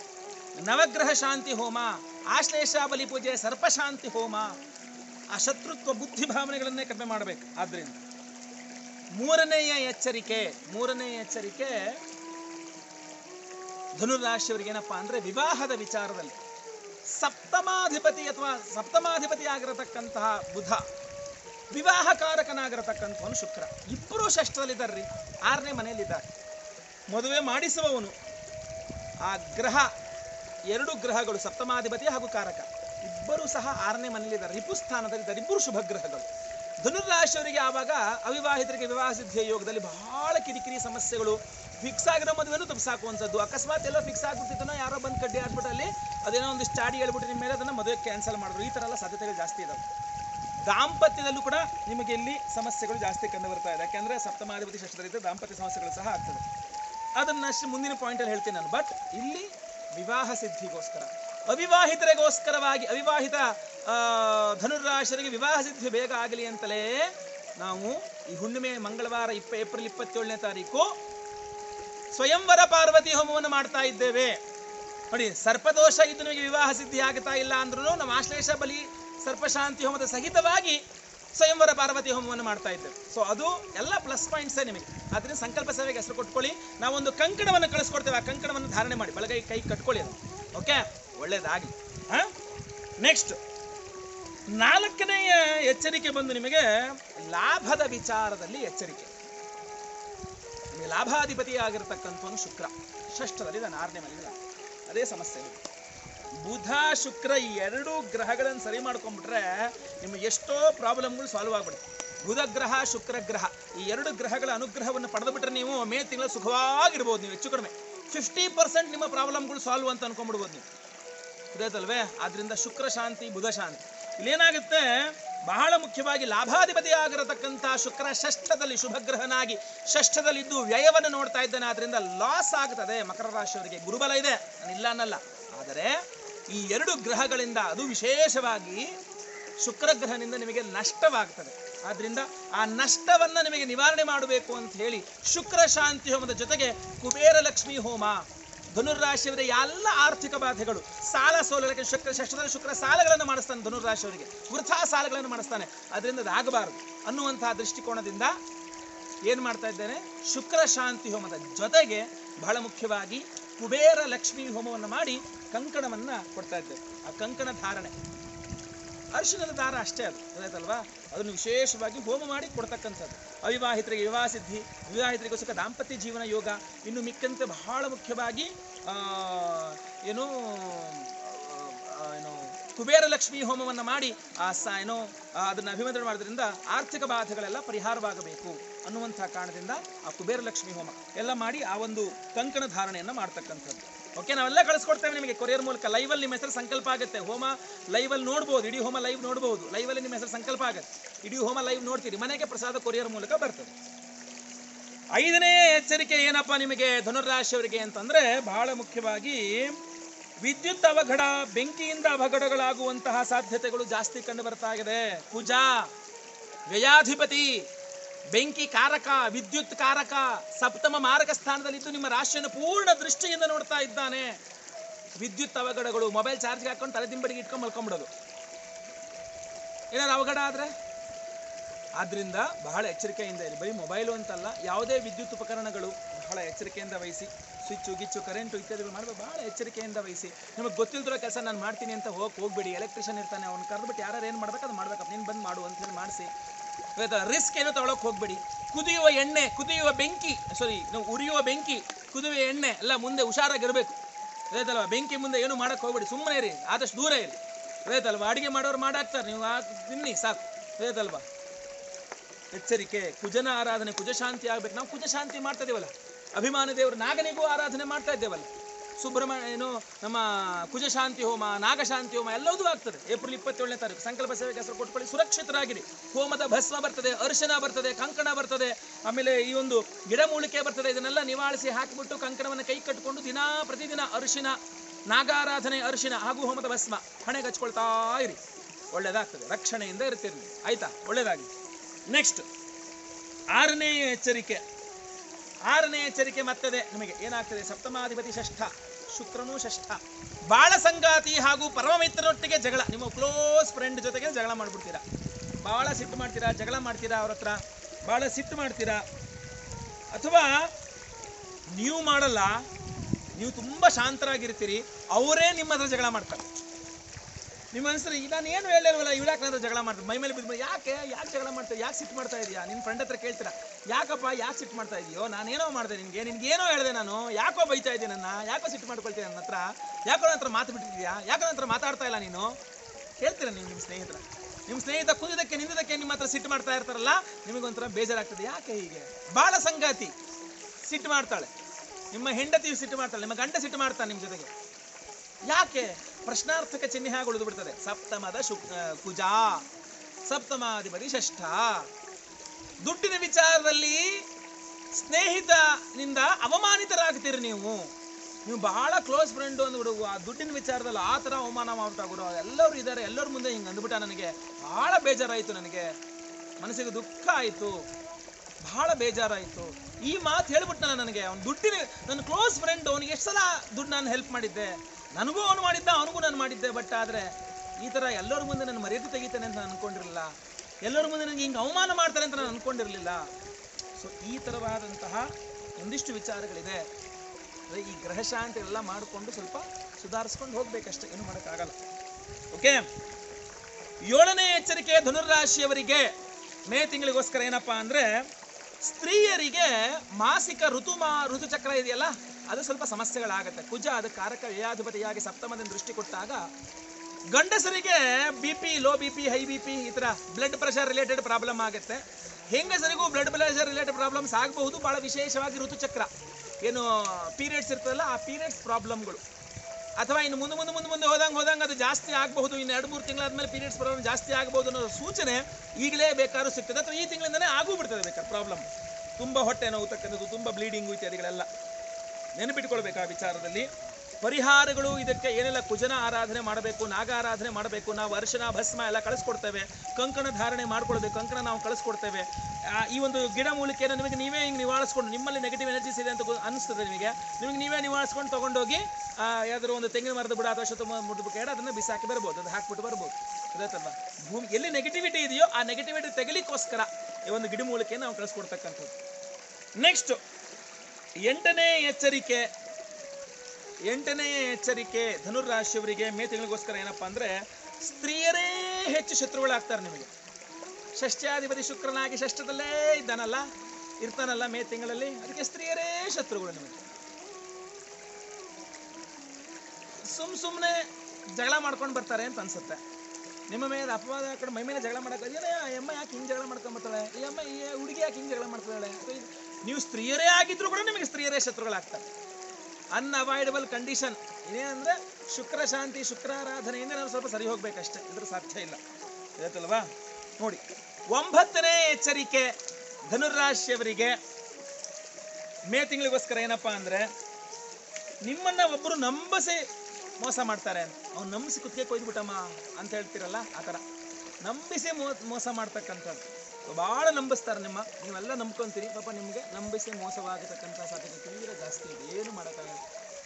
ನವಗ್ರಹ ಶಾಂತಿ ಹೋಮ ಆಶ್ಲೇಷ ಬಲಿ ಪೂಜೆ ಸರ್ಪಶಾಂತಿ ಹೋಮ ಆ ಶತ್ರುತ್ವ ಬುದ್ಧಿ ಭಾವನೆಗಳನ್ನೇ ಕಡಿಮೆ ಮಾಡಬೇಕು ಆದ್ರಿಂದ ಮೂರನೆಯ ಎಚ್ಚರಿಕೆ ಮೂರನೆಯ ಎಚ್ಚರಿಕೆ ಧನುರಾಶಿಯವರಿಗೆ ಏನಪ್ಪಾ ಅಂದ್ರೆ ವಿವಾಹದ ವಿಚಾರದಲ್ಲಿ ಸಪ್ತಮಾಧಿಪತಿ ಅಥವಾ ಸಪ್ತಮಾಧಿಪತಿ ಆಗಿರತಕ್ಕಂತಹ ಬುಧ ವಿವಾಹಕಾರಕನಾಗಿರತಕ್ಕಂಥವನು ಶುಕ್ರ ಇಬ್ಬರು ಷಷ್ಠದಲ್ಲಿದ್ದಾರ್ರಿ ಆರನೇ ಮನೆಯಲ್ಲಿದ್ದಾರೆ ಮದುವೆ ಮಾಡಿಸುವವನು ಆ ಗ್ರಹ ಎರಡು ಗ್ರಹಗಳು ಸಪ್ತಮಾಧಿಪತಿ ಹಾಗೂ ಕಾರಕ ಇಬ್ಬರು ಸಹ ಆರನೇ ಮನೆಯಲ್ಲಿದ್ದಾರೆ ರಿಪು ಸ್ಥಾನದಲ್ಲಿದ್ದಾರೆ ಇಬ್ಬರು ಶುಭ ಗ್ರಹಗಳು ಧನುರ್ರಾಶಿಯವರಿಗೆ ಆವಾಗ ಅವಿವಾಹಿತರಿಗೆ ವಿವಾಹ ಸಿದ್ಧಿಯ ಯೋಗದಲ್ಲಿ ಬಹಳ ಕಿರಿಕಿರಿ ಸಮಸ್ಯೆಗಳು ಫಿಕ್ಸ್ ಆಗಿರೋ ಮದುವೆನೂ ತಪ್ಪಿಸಾಕುವಂಥದ್ದು ಅಕಸ್ಮಾತ್ ಎಲ್ಲೋ ಫಿಕ್ಸ್ ಆಗ್ಬಿಡ್ತಿದ್ದನೋ ಯಾರೋ ಬಂದು ಕಡ್ಡಿ ಆಡ್ಬಿಟ್ಟು ಅಲ್ಲಿ ಅದೇನೋ ಒಂದು ಸ್ಟಾಡಿ ಹೇಳ್ಬಿಟ್ಟು ನಿಮ್ಮ ಮೇಲೆ ಅದನ್ನು ಮದುವೆ ಕ್ಯಾನ್ಸಲ್ ಮಾಡಿದ್ರು ಈ ಥರ ಎಲ್ಲ ಸಾಧ್ಯತೆಗಳು ಜಾಸ್ತಿ ಇದಾವೆ ದಾಂಪತ್ಯದಲ್ಲೂ ಕೂಡ ನಿಮಗೆ ಇಲ್ಲಿ ಸಮಸ್ಯೆಗಳು ಜಾಸ್ತಿ ಕಂಡು ಬರ್ತಾ ಇದೆ ಯಾಕೆಂದ್ರೆ ಸಪ್ತಮಾಧಿಪತಿ ಷಷ್ಠದಲ್ಲಿದ್ದ ದಾಂಪತ್ಯ ಸಮಸ್ಯೆಗಳು ಸಹ ಆಗ್ತದೆ ಅದನ್ನ ಅಷ್ಟು ಮುಂದಿನ ಪಾಯಿಂಟಲ್ಲಿ ಹೇಳ್ತೀನಿ ನಾನು ಬಟ್ ಇಲ್ಲಿ ವಿವಾಹ ಸಿದ್ಧಿಗೋಸ್ಕರ ಅವಿವಾಹಿತರಿಗೋಸ್ಕರವಾಗಿ ಅವಿವಾಹಿತ ಆ, ಧನುರ್ರಾಶಿಯರಿಗೆ ವಿವಾಹ ಸಿದ್ಧಿ ಬೇಗ ಆಗಲಿ ಅಂತಲೇ ನಾವು ಈ ಹುಣ್ಣಿಮೆ ಮಂಗಳವಾರ ಇಪ್ಪ ಏಪ್ರಿಲ್ ಇಪ್ಪತ್ತೇಳನೇ ತಾರೀಕು ಸ್ವಯಂವರ ಪಾರ್ವತಿ ಹೋಮವನ್ನು ಮಾಡ್ತಾ ಇದ್ದೇವೆ ನೋಡಿ ಸರ್ಪದೋಷ ಇದ್ದು ನಿಮಗೆ ವಿವಾಹ ಸಿದ್ಧಿ ಆಗ್ತಾ ಇಲ್ಲ ಅಂದ್ರೂ ನಮ್ಮ ಆಶ್ಲೇಷ ಬಲಿ ಸರ್ಪಶಾಂತಿ ಹೋಮದ ಸಹಿತವಾಗಿ ಸ್ವಯಂವರ ಪಾರ್ವತಿ ಹೋಮವನ್ನು ಮಾಡ್ತಾ ಇದ್ದೇವೆ ಸೊ ಅದು ಎಲ್ಲ ಪ್ಲಸ್ ಪಾಯಿಂಟ್ಸೇ ನಿಮಗೆ ಆದ್ರಿಂದ ಸಂಕಲ್ಪ ಸೇವೆಗೆ ಹೆಸರು ಕೊಟ್ಕೊಳ್ಳಿ ನಾವೊಂದು ಕಂಕಣವನ್ನು ಕಳಿಸ್ಕೊಡ್ತೇವೆ ಆ ಕಂಕಣವನ್ನು ಧಾರಣೆ ಮಾಡಿ ಬಲಗೈ ಕೈ ಕಟ್ಕೊಳ್ಳಿ ಅದು ಓಕೆ ಒಳ್ಳೇದಾಗಲಿ ಹಾ ನೆಕ್ಸ್ಟ್ ನಾಲ್ಕನೆಯ ಎಚ್ಚರಿಕೆ ಬಂದು ನಿಮಗೆ ಲಾಭದ ವಿಚಾರದಲ್ಲಿ ಎಚ್ಚರಿಕೆ ನಿಮಗೆ ಲಾಭಾಧಿಪತಿ ಆಗಿರತಕ್ಕಂಥವನು ಶುಕ್ರ ಷಷ್ಠದಲ್ಲಿ ನಾನು ಆರನೇ ಮನೆಯಲ್ಲಿ ಅದೇ ಸಮಸ್ಯೆ ಇದೆ. ಬುಧ ಶುಕ್ರ ಈ ಎರಡು ಗ್ರಹಗಳನ್ನು ಸರಿ ಮಾಡ್ಕೊಂಡ್ಬಿಟ್ರೆ ನಿಮಗೆ ಎಷ್ಟೋ ಪ್ರಾಬ್ಲಮ್ಗಳು ಸಾಲ್ವ್ ಆಗ್ಬಿಡುತ್ತೆ ಬುಧ ಗ್ರಹ ಶುಕ್ರ ಗ್ರಹ ಈ ಎರಡು ಗ್ರಹಗಳ ಅನುಗ್ರಹವನ್ನು ಪಡೆದುಬಿಟ್ರೆ ನೀವು ಮೇ ತಿಂಗಳ ಸುಖವಾಗಿರ್ಬೋದು ನೀವು ಹೆಚ್ಚು ಕಡಿಮೆ ಫಿಫ್ಟಿ ಪರ್ಸೆಂಟ್ ನಿಮ್ಮ ಪ್ರಾಬ್ಲಮ್ಗಳು ಸಾಲ್ವ್ ಅಂತ ಅನ್ಕೊಂಡ್ಬಿಡ್ಬೋದು ನೀವು ಗೊತ್ತಾಯ್ತಲ್ವೇ ಆದ್ರಿಂದ ಶುಕ್ರ ಶಾಂತಿ ಬುಧ ಶಾಂತಿ ಇಲ್ಲೇನಾಗುತ್ತೆ ಬಹಳ ಮುಖ್ಯವಾಗಿ ಲಾಭಾಧಿಪತಿ ಆಗಿರತಕ್ಕಂಥ ಶುಕ್ರ ಷಷ್ಠದಲ್ಲಿ ಶುಭಗ್ರಹನಾಗಿ ಷಷ್ಠದಲ್ಲಿದ್ದು ವ್ಯಯವನ್ನು ನೋಡ್ತಾ ಇದ್ದಾನೆ ಆದ್ರಿಂದ ಲಾಸ್ ಆಗ್ತದೆ ಮಕರ ರಾಶಿಯವರಿಗೆ ಗುರುಬಲ ಇದೆ ನಾನು ಇಲ್ಲ ಅನ್ನಲ್ಲ ಆದರೆ ಈ ಎರಡು ಗ್ರಹಗಳಿಂದ ಅದು ವಿಶೇಷವಾಗಿ ಶುಕ್ರಗ್ರಹನಿಂದ ನಿಮಗೆ ನಷ್ಟವಾಗ್ತದೆ ಆದ್ರಿಂದ ಆ ನಷ್ಟವನ್ನ ನಿಮಗೆ ನಿವಾರಣೆ ಮಾಡಬೇಕು ಅಂತ ಹೇಳಿ ಶುಕ್ರ ಶಾಂತಿ ಹೋಮದ ಜೊತೆಗೆ ಕುಬೇರ ಲಕ್ಷ್ಮಿ ಹೋಮ ಧನುರ್ರಾಶಿಯವರ ಎಲ್ಲ ಆರ್ಥಿಕ ಬಾಧೆಗಳು ಸಾಲ ಸೋಲಕ್ಕೆ ಶುಕ್ರ ಷಷ್ಠದಲ್ಲಿ ಶುಕ್ರ ಸಾಲಗಳನ್ನು ಮಾಡಿಸ್ತಾನೆ ಧನುರ್ರಾಶಿಯವರಿಗೆ ವೃಥಾ ಸಾಲಗಳನ್ನು ಮಾಡಿಸ್ತಾನೆ ಅದರಿಂದ ಅದಾಗಬಾರದು ಅನ್ನುವಂತಹ ದೃಷ್ಟಿಕೋನದಿಂದ ಏನು ಮಾಡ್ತಾ ಇದ್ದೇನೆ ಶುಕ್ರ ಶಾಂತಿ ಹೋಮದ ಜೊತೆಗೆ ಬಹಳ ಮುಖ್ಯವಾಗಿ ಕುಬೇರ ಲಕ್ಷ್ಮಿ ಹೋಮವನ್ನು ಮಾಡಿ ಕಂಕಣವನ್ನ ಕೊಡ್ತಾ ಇದ್ದೇವೆ ಆ ಕಂಕಣ ಧಾರಣೆ ಅರಿಶಿಣದ ದಾರ ಅಷ್ಟೇ ಅದು ಗೊತ್ತಾಯ್ತಲ್ವಾ ಅದನ್ನು ವಿಶೇಷವಾಗಿ ಹೋಮ ಮಾಡಿ ಕೊಡ್ತಕ್ಕಂಥದ್ದು ಅವಿವಾಹಿತರಿಗೆ ವಿವಾಹ ಸಿದ್ಧಿ ವಿವಾಹಿತರಿಗೋಸ್ಕರ ದಾಂಪತ್ಯ ಜೀವನ ಯೋಗ ಇನ್ನು ಮಿಕ್ಕಂತೆ ಬಹಳ ಮುಖ್ಯವಾಗಿ ಆ, ಏನು ಆ, ಏನು ಕುಬೇರ ಲಕ್ಷ್ಮಿ ಹೋಮವನ್ನು ಮಾಡಿ ಆ ಸ ಏನೋ ಆ, ಅದನ್ನ ಅಭಿಮಂತ್ರಣ ಮಾಡೋದ್ರಿಂದ ಆರ್ಥಿಕ ಬಾಧೆಗಳೆಲ್ಲ ಪರಿಹಾರವಾಗಬೇಕು ಅನ್ನುವಂತಹ ಕಾರಣದಿಂದ ಆ ಕುಬೇರ ಲಕ್ಷ್ಮಿ ಹೋಮ ಎಲ್ಲ ಮಾಡಿ ಆ ಒಂದು ಕಂಕಣ ಧಾರಣೆಯನ್ನ ಮಾಡ್ತಕ್ಕಂಥದ್ದು ಓಕೆ ನಾವೆಲ್ಲ ಕಳಿಸ್ಕೊಡ್ತೇವೆ ನಿಮಗೆ ಕೊರಿಯರ್ ಮೂಲಕ ಲೈವಲ್ಲಿ ನಿಮ್ಮ ಹೆಸರು ಸಂಕಲ್ಪ ಆಗುತ್ತೆ ಹೋಮ ಲೈವಲ್ಲಿ ನೋಡ್ಬೋದು ಇಡೀ ಹೋಮ ಲೈವ್ ನೋಡ್ಬೋದು ಲೈವಲ್ಲಿ ನಿಮ್ಮ ಹೆಸರು ಸಂಕಲ್ಪ ಆಗುತ್ತೆ ಇಡೀ ಹೋಮ ಲೈವ್ ನೋಡ್ತೀರಿ ಮನೆಗೆ ಪ್ರಸಾದ ಕೊರಿಯರ್ ಮೂಲಕ ಬರ್ತದೆ ಐದನೇ ಎಚ್ಚರಿಕೆ ಏನಪ್ಪ ನಿಮಗೆ ಧನುರಾಶಿಯವರಿಗೆ ಅಂತಂದ್ರೆ ಬಹಳ ಮುಖ್ಯವಾಗಿ ವಿದ್ಯುತ್ ಅವಘಡ ಬೆಂಕಿಯಿಂದ ಅವಘಡಗಳಾಗುವಂತಹ ಸಾಧ್ಯತೆಗಳು ಜಾಸ್ತಿ ಕಂಡು ಬರ್ತಾ ಇದೆ ಕುಜ ವ್ಯಯಾಧಿಪತಿ ಬೆಂಕಿ ಕಾರಕ ವಿದ್ಯುತ್ ಕಾರಕ ಸಪ್ತಮ ಮಾರಕ ಸ್ಥಾನದಲ್ಲಿದ್ದು ನಿಮ್ಮ ರಾಶಿಯನ್ನು ಪೂರ್ಣ ದೃಷ್ಟಿಯಿಂದ ನೋಡ್ತಾ ಇದ್ದಾನೆ ವಿದ್ಯುತ್ ಅವಘಡಗಳು ಮೊಬೈಲ್ ಚಾರ್ಜ್ಗೆ ಹಾಕೊಂಡು ತಲೆ ದಿಂಬಡಿಗೆ ಇಟ್ಕೊಂಡು ಮಲ್ಕೊಂಡ್ಬಿಡೋದು ಏನಾದ್ರು ಅವಘಡ ಆದ್ರೆ ಆದ್ರಿಂದ ಬಹಳ ಎಚ್ಚರಿಕೆಯಿಂದ ಇರಿ ಬರೀ ಮೊಬೈಲು ಅಂತಲ್ಲ ಯಾವುದೇ ವಿದ್ಯುತ್ ಉಪಕರಣಗಳು ಬಹಳ ಎಚ್ಚರಿಕೆಯಿಂದ ವಹಿಸಿ ಸ್ವಿಚ್ಚು ಗಿಚ್ಚು ಕರೆಂಟು ಇತ್ಯಾದಿಗಳು ಮಾಡಬೇಕು ಬಹಳ ಎಚ್ಚರಿಕೆಯಿಂದ ವಹಿಸಿ ನಿಮಗೆ ಗೊತ್ತಿಲ್ದಿರೋ ಕೆಲಸ ನಾನು ಮಾಡ್ತೀನಿ ಅಂತ ಹೋಗಿ ಹೋಗ್ಬೇಡಿ ಎಲೆಕ್ಟ್ರಿಷಿಯನ್ ಇರ್ತಾನೆ ಅವ್ನು ಕರೆದ್ಬಿಟ್ಟು ಯಾರು ಏನು ಮಾಡ್ಬೇಕು ಅದು ಮಾಡ್ಬೇಕಪ್ಪ ನೀನು ಬಂದು ಮಾಡು ಅಂತ ಹೇಳಿ ಮಾಡಿಸಿ ರಿಸ್ಕ್ ಏನೋ ತಗೊಳಕ್ ಹೋಗ್ಬೇಡಿ ಕುದಿಯುವ ಎಣ್ಣೆ ಕುದಿಯುವ ಬೆಂಕಿ ಸಾರಿ ನಾವು ಉರಿಯುವ ಬೆಂಕಿ ಕುದಿಯುವ ಎಣ್ಣೆ ಎಲ್ಲ ಮುಂದೆ ಹುಷಾರಾಗಿರ್ಬೇಕು ಅದೇತಲ್ವಾ ಬೆಂಕಿ ಮುಂದೆ ಏನು ಮಾಡಕ್ ಹೋಗ್ಬೇಡಿ ಸುಮ್ಮನೆ ಇರಿ ಆದಷ್ಟು ದೂರ ಇರಿ ಅದೇತಲ್ವಾ ಅಡಿಗೆ ಮಾಡೋರು ಮಾಡಾಕ್ತಾರೆ ನೀವು ಆ ತಿನ್ನಿ ಸಾಕು ಅದೇತಲ್ವಾ ಎಚ್ಚರಿಕೆ ಕುಜನ ಆರಾಧನೆ ಕುಜ ಶಾಂತಿ ಆಗ್ಬೇಕು ನಾವು ಕುಜ ಶಾಂತಿ ಮಾಡ್ತಾ ಇದೀವಲ್ಲ ಅಭಿಮಾನ ದೇವರು ನಾಗನಿಗೂ ಆರಾಧನೆ ಮಾಡ್ತಾ ಇದ್ದೇವಲ್ಲ ಸುಬ್ರಹ್ಮಣ್ಯ ಏನು ನಮ್ಮ ಕುಜ ಶಾಂತಿ ಹೋಮ ನಾಗಶಾಂತಿ ಹೋಮ ಎಲ್ಲವೂ ಆಗ್ತದೆ ಏಪ್ರಿಲ್ ಇಪ್ಪತ್ತೇಳನೇ ತಾರೀಕು ಸಂಕಲ್ಪ ಸೇವೆಗೆ ಹೆಸರು ಕೊಟ್ಕೊಳ್ಳಿ ಸುರಕ್ಷಿತರಾಗಿರಿ ಹೋಮದ ಭಸ್ಮ ಬರ್ತದೆ ಅರಿಶಿನ ಬರ್ತದೆ ಕಂಕಣ ಬರ್ತದೆ ಆಮೇಲೆ ಈ ಒಂದು ಗಿಡಮೂಲಿಕೆ ಬರ್ತದೆ ಇದನ್ನೆಲ್ಲ ನಿವಾಳಿಸಿ ಹಾಕಿಬಿಟ್ಟು ಕಂಕಣವನ್ನು ಕೈ ಕಟ್ಟಿಕೊಂಡು ದಿನಾ ಪ್ರತಿದಿನ ಅರಿಶಿನ ನಾಗಾರಾಧನೆ ಅರಿಶಿನ ಹಾಗೂ ಹೋಮದ ಭಸ್ಮ ಹಣೆಗೆ ಹಚ್ಕೊಳ್ತಾ ಇರಿ ಒಳ್ಳೇದಾಗ್ತದೆ ರಕ್ಷಣೆಯಿಂದ ಇರ್ತಿರ್ಲಿ ಆಯ್ತಾ ಒಳ್ಳೇದಾಗಿ ನೆಕ್ಸ್ಟ್ ಆರನೇ ಎಚ್ಚರಿಕೆ ಆರನೇ ಎಚ್ಚರಿಕೆ ಮತ್ತದೆ ನಿಮಗೆ ಏನಾಗ್ತದೆ ಸಪ್ತಮಾಧಿಪತಿ ಷಷ್ಠ ಶುಕ್ರನು ಷಷ್ಠ ಬಾಳ ಸಂಗಾತಿ ಹಾಗೂ ಪರಮ ಮಿತ್ರರೊಟ್ಟಿಗೆ ಜಗಳ ನಿಮ್ಮ ಕ್ಲೋಸ್ ಫ್ರೆಂಡ್ ಜೊತೆಗೆ ಜಗಳ ಮಾಡ್ಬಿಡ್ತೀರಾ ಬಹಳ ಸಿಟ್ಟು ಮಾಡ್ತೀರಾ ಜಗಳ ಮಾಡ್ತೀರಾ ಅವ್ರ ಹತ್ರ ಬಹಳ ಸಿಟ್ಟು ಮಾಡ್ತೀರಾ ಅಥವಾ ನೀವು ಮಾಡಲ್ಲ ನೀವು ತುಂಬಾ ಶಾಂತರಾಗಿರ್ತೀರಿ ಅವರೇ ನಿಮ್ಮ ಹತ್ರ ಜಗಳ ಮಾಡ್ತಾರೆ ನಿಮ್ಮ ಅನ್ಸರಿ ನಾನು ಏನು ಹೇಳಿಲ್ವಲ್ಲ ಇವಳಾಕೆ ನನ್ನ ಜಗಳ ಮಾಡ್ತಾರೆ ಮೈ ಮೇಲೆ ಬಿದ್ದು ಯಾಕೆ ಯಾಕೆ ಜಗಳ ಮಾಡ್ತಾರೆ ಯಾಕೆ ಸಿಟ್ಟು ಮಾಡ್ತಾ ಇದೀಯಾ ನಿನ್ನ ಫ್ರೆಂಡ್ ಹತ್ರ ಕೇಳ್ತೀರಾ ಯಾಕಪ್ಪ ಯಾಕೆ ಸಿಟ್ಟು ಮಾಡ್ತಾ ಇದೆಯೋ ನಾನೇನೋ ಮಾಡಿದೆ ನಿನಗೆ ನಿನ್ಗೆ ಏನೋ ಹೇಳಿದೆ ನಾನು ಯಾಕೋ ಬೈತಾ ಇದ್ದೀನಿ ನನ್ನ ಯಾಕೋ ಸಿಟ್ಟು ಮಾಡ್ಕೊಳ್ತೀನಿ ನನ್ನ ಹತ್ರ ಯಾಕೋ ನನ್ನ ಹತ್ರ ಮಾತು ಬಿಟ್ಟಿದ್ಯಾ ಯಾಕೋ ನನ್ನ ಹತ್ರ ಮಾತಾಡ್ತಾ ಇಲ್ಲ ನೀನು ಕೇಳ್ತೀರಾ ನೀವು ನಿಮ್ಮ ಸ್ನೇಹಿತರ ನಿಮ್ಮ ಸ್ನೇಹಿತ ಕುಂದಿದ್ದಕ್ಕೆ ನಿಂದಿದ್ದಕ್ಕೆ ನಿಮ್ಮ ಹತ್ರ ಸಿಟ್ಟು ಮಾಡ್ತಾ ಇರ್ತಾರಲ್ಲ ನಿಮಗೊಂಥರ ಬೇಜಾರಾಗ್ತದೆ ಯಾಕೆ ಹೀಗೆ ಬಾಳ ಸಂಗಾತಿ ಸಿಟ್ಟು ಮಾಡ್ತಾಳೆ ನಿಮ್ಮ ಹೆಂಡತಿಯು ಸಿಟ್ಟು ಮಾಡ್ತಾಳೆ ನಿಮ್ಮ ಗಂಡ ಸಿಟ್ಟು ಮಾಡ್ತಾನೆ ನಿಮ್ಮ ಜೊತೆಗೆ ಯಾಕೆ ಪ್ರಶ್ನಾರ್ಥಕ ಚಿಹ್ನೆ ಹಾಗೆ ಉಳಿದು ಬಿಡ್ತದೆ ಸಪ್ತಮದ ಶುಕ್ ಆ, ಕುಜ ಸಪ್ತಮಾಧಿಪತಿ ಷಷ್ಠ ದುಡ್ಡಿನ ವಿಚಾರದಲ್ಲಿ ಸ್ನೇಹಿತನಿಂದ ಅವಮಾನಿತರಾಗ್ತೀರಿ ನೀವು ನೀವು ಬಹಳ ಕ್ಲೋಸ್ ಫ್ರೆಂಡು ಅಂದ್ಬಿಡು ಆ ದುಡ್ಡಿನ ವಿಚಾರದಲ್ಲಿ ಆ ಥರ ಅವಮಾನ ಮಾಡ್ತಾಗುರು ಎಲ್ಲರೂ ಇದ್ದಾರೆ ಎಲ್ಲರ ಮುಂದೆ ಹಿಂಗೆ ಅಂದ್ಬಿಟ್ಟ ನನಗೆ ಬಹಳ ಬೇಜಾರಾಯಿತು ನನಗೆ ಮನಸ್ಸಿಗೆ ದುಃಖ ಆಯಿತು ಬಹಳ ಬೇಜಾರಾಯಿತು ಈ ಮಾತು ಹೇಳ್ಬಿಟ್ನಲ್ಲ ನನಗೆ ಅವ್ನು ದುಡ್ಡಿನ ನನ್ನ ಕ್ಲೋಸ್ ಫ್ರೆಂಡ್ ಅವನಿಗೆ ಎಷ್ಟು ಸಲ ದುಡ್ಡು ನಾನು ಹೆಲ್ಪ್ ಮಾಡಿದ್ದೆ ನನಗೂ ಅವನು ಮಾಡಿದ್ದ ಅವನಿಗೂ ನಾನು ಮಾಡಿದ್ದೆ ಬಟ್ ಆದರೆ ಈ ಥರ ಎಲ್ಲರ ಮುಂದೆ ನನ್ನ ಮರ್ಯಾದೆ ತೆಗಿತಾನೆ ಅಂತ ನಾನು ಅನ್ಕೊಂಡಿರಲಿಲ್ಲ ಎಲ್ಲರ ಮುಂದೆ ನನಗೆ ಹಿಂಗೆ ಅವಮಾನ ಮಾಡ್ತಾರೆ ಅಂತ ನಾನು ಅನ್ಕೊಂಡಿರಲಿಲ್ಲ ಸೊ ಈ ಥರವಾದಂತಹ ಒಂದಿಷ್ಟು ವಿಚಾರಗಳಿದೆ ಅದೇ ಈ ಗ್ರಹ ಶಾಂತಿ ಎಲ್ಲ ಮಾಡಿಕೊಂಡು ಸ್ವಲ್ಪ ಸುಧಾರಿಸ್ಕೊಂಡು ಹೋಗ್ಬೇಕಷ್ಟೇ ಏನು ಮಾಡೋಕ್ಕಾಗಲ್ಲ ಓಕೆ ಏಳನೇ ಎಚ್ಚರಿಕೆ ಧನುರ್ರಾಶಿಯವರಿಗೆ ಮೇ ತಿಂಗಳಿಗೋಸ್ಕರ ಏನಪ್ಪಾ ಅಂದ್ರೆ ಸ್ತ್ರೀಯರಿಗೆ ಮಾಸಿಕ ಋತುಮಾ ಋತುಚಕ್ರ ಇದೆಯಲ್ಲ ಅದು ಸ್ವಲ್ಪ ಸಮಸ್ಯೆಗಳಾಗತ್ತೆ ಕುಜ ಅದು ಕಾರಕ ವ್ಯಯಾಧಿಪತಿಯಾಗಿ ಸಪ್ತಮದಿಂದ ದೃಷ್ಟಿ ಕೊಟ್ಟಾಗ ಗಂಡಸರಿಗೆ B P low B P high B P ಈ ಥರ ಬ್ಲಡ್ ಪ್ರೆಷರ್ ರಿಲೇಟೆಡ್ ಪ್ರಾಬ್ಲಮ್ ಆಗುತ್ತೆ ಹೆಂಗಸರಿಗೂ ಬ್ಲಡ್ ಪ್ರೆಷರ್ ರಿಲೇಟೆಡ್ ಪ್ರಾಬ್ಲಮ್ಸ್ ಆಗಬಹುದು ಬಹಳ ವಿಶೇಷವಾಗಿ ಋತುಚಕ್ರ ಏನು ಪೀರಿಯಡ್ಸ್ ಇರ್ತದಲ್ಲ ಆ ಪೀರಿಯಡ್ಸ್ ಪ್ರಾಬ್ಲಮ್ಗಳು ಅಥವಾ ಇನ್ನು ಮುಂದೆ ಮುಂದೆ ಮುಂದೆ ಮುಂದೆ ಹೋದಂಗೆ ಹೋದಂಗೆ ಅದು ಜಾಸ್ತಿ ಆಗಬಹುದು ಇನ್ನು ಎರಡು ಮೂರು ತಿಂಗಳಾದ್ಮೇಲೆ ಪೀರಿಯಡ್ಸ್ ಪ್ರಾಬ್ಲಮ್ ಜಾಸ್ತಿ ಆಗಬಹುದು ಅನ್ನೋ ಸೂಚನೆ ಈಗಲೇ ಬೇಕಾದ್ರೂ ಸಿಗ್ತದೆ ಅಥವಾ ಈ ತಿಂಗಳಿಂದನೇ ಆಗೂ ಬಿಡ್ತದೆ ಬೇಕಾದ್ರೆ ಪ್ರಾಬ್ಲಮ್ ತುಂಬ ಹೊಟ್ಟೆ ನೋವು ತಕ್ಕಂಥದ್ದು ತುಂಬ ಬ್ಲೀಡಿಂಗು ಇತ್ಯಾದಿಗಳೆಲ್ಲ ನೆನಪಿಟ್ಕೊಳ್ಬೇಕು ಆ ವಿಚಾರದಲ್ಲಿ ಪರಿಹಾರಗಳು ಇದಕ್ಕೆ ಏನೆಲ್ಲ ಕುಜನ ಆರಾಧನೆ ಮಾಡಬೇಕು ನಾಗ ಆರಾಧನೆ ಮಾಡಬೇಕು ನಾವು ಅರಿಶಿನ ಭಸ್ಮ ಎಲ್ಲ ಕಳಿಸ್ಕೊಡ್ತೇವೆ ಕಂಕಣ ಧಾರಣೆ ಮಾಡ್ಕೊಳ್ಬೇಕು ಕಂಕಣ ನಾವು ಕಳಿಸ್ಕೊಡ್ತೇವೆ ಆ, ಈ ಒಂದು ಗಿಡ ಮೂಲಿಕೆಯನ್ನು ನಿಮಗೆ ನೀವೇ ಹಿಂಗೆ ನಿವಾಳಿಸ್ಕೊಂಡು ನಿಮ್ಮಲ್ಲಿ ನೆಗೆಟಿವ್ ಎನರ್ಜೀಸ್ ಇದೆ ಅಂತ ಗೊ- ಅನಿಸ್ತದೆ ನಿಮಗೆ ನಿಮಗೆ ನೀವೇ ನಿವಾಳಿಸ್ಕೊಂಡು ತಗೊಂಡೋಗಿ ಆ, ಯಾವ್ದಾದ್ರು ಒಂದು ತೆಂಗಿನ ಮರದ ಬುಡ ಅಥವಾ ಶತ ಮುಟ್ಟು ಕೇಳ ಅದನ್ನು ಬಿಸಾಕಿ ಬರ್ಬೋದು ಅದು ಹಾಕ್ಬಿಟ್ಟು ಬರ್ಬೋದು ಗೊತ್ತಾಯ್ತಲ್ವಾ ಭೂಮಿ ಎಲ್ಲಿ ನೆಗೆಟಿವಿಟಿ ಇದೆಯೋ ಆ ನೆಗೆಟಿವಿಟಿ ತೆಗಲಿಕ್ಕೋಸ್ಕರ ಈ ಒಂದು ಗಿಡ ಮೂಲಿಕೆಯನ್ನು ನಾವು ಕಳಿಸ್ಕೊಡ್ತಕ್ಕಂಥದ್ದು ನೆಕ್ಸ್ಟ್ ಎಂಟನೇ ಎಚ್ಚರಿಕೆ ಎಂಟನೇ ಎಚ್ಚರಿಕೆ ಧನುರ್ರಾಶಿಯವರಿಗೆ ಮೇ ತಿಂಗಳಿಗೋಸ್ಕರ ಏನಪ್ಪಾ ಅಂದ್ರೆ ಸ್ತ್ರೀಯರೇ ಹೆಚ್ಚು ಶತ್ರುಗಳಾಗ್ತಾರೆ ನಿಮಗೆ ಷಷ್ಟ್ಯಾಧಿಪತಿ ಶುಕ್ರನಾಗಿ ಷಷ್ಠದಲ್ಲೇ ಇದ್ದಾನಲ್ಲ ಇರ್ತಾನಲ್ಲ ಮೇ ತಿಂಗಳಲ್ಲಿ ಅದಕ್ಕೆ ಸ್ತ್ರೀಯರೇ ಶತ್ರುಗಳು ನಿಮಗೆ ಸುಮ್ ಸುಮ್ಮನೆ ಜಗಳ ಮಾಡ್ಕೊಂಡು ಬರ್ತಾರೆ ಅಂತ ಅನ್ಸುತ್ತೆ ನಿಮ್ಮ ಮೇಲೆ ಅಪವಾದ ಕಡೆ ಮೈ ಮೇಲೆ ಜಗಳ ಮಾಡಕ್ಕೆ ಏನೇ ಆ ಅಮ್ಮ ಯಾಕೆ ಹಿಂಗೆ ಜಗಳ ಮಾಡ್ಕೊಂಬರ್ತಾಳೆ ಈ ಅಮ್ಮ ಈ ಹುಡುಗಿ ಯಾಕೆ ಹಿಂಗೆ ಜಗಳ ಮಾಡ್ತಾಳೆ ಅಥವಾ ಇದು- ನೀವು ಸ್ತ್ರೀಯರೇ ಆಗಿದ್ರು ಕೂಡ ನಿಮಗೆ ಸ್ತ್ರೀಯರೇ ಶತ್ರುಗಳಾಗ್ತಾರೆ ಅನ್ಅವಾಯ್ಡಬಲ್ ಕಂಡೀಷನ್ ಏನಂದ್ರೆ ಶುಕ್ರ ಶಾಂತಿ ಶುಕ್ರಾರಾಧನೆಯಿಂದ ನಾವು ಸ್ವಲ್ಪ ಸರಿ ಹೋಗ್ಬೇಕಷ್ಟೇ ಇದ್ರ ಸಾಧ್ಯ ಇಲ್ಲ ಗೊತ್ತಲ್ವಾ ನೋಡಿ ಒಂಬತ್ತನೇ ಎಚ್ಚರಿಕೆ ಧನುರಾಶಿಯವರಿಗೆ ಮೇ ತಿಂಗಳಿಗೋಸ್ಕರ ಏನಪ್ಪಾ ಅಂದ್ರೆ ನಿಮ್ಮನ್ನ ಒಬ್ಬರು ನಂಬಸಿ ಮೋಸ ಮಾಡ್ತಾರೆ ಅವ್ನು ನಂಬಿಸಿ ಕುತ್ತಿಗೆ ಕೊಯ್ದ್ಬಿಟ್ಟಮ್ಮ ಅಂತ ಹೇಳ್ತೀರಲ್ಲ ಆ ಥರ ನಂಬಿಸಿ ಮೋ ಮೋಸ ಮಾಡ್ತಕ್ಕಂಥದ್ದು ಭಾಳ ನಂಬಿಸ್ತಾರೆ ನಿಮ್ಮ ನೀವೆಲ್ಲ ನಂಬ್ಕೊಂತೀರಿ ಪಾಪ ನಿಮಗೆ ನಂಬಿಸಿ ಮೋಸವಾಗತಕ್ಕಂಥ ಸಾಧ್ಯತೆ ತೀವ್ರ ಜಾಸ್ತಿ ಇದೆ ಏನು ಮಾಡೋಕ್ಕಾಗಲ್ಲ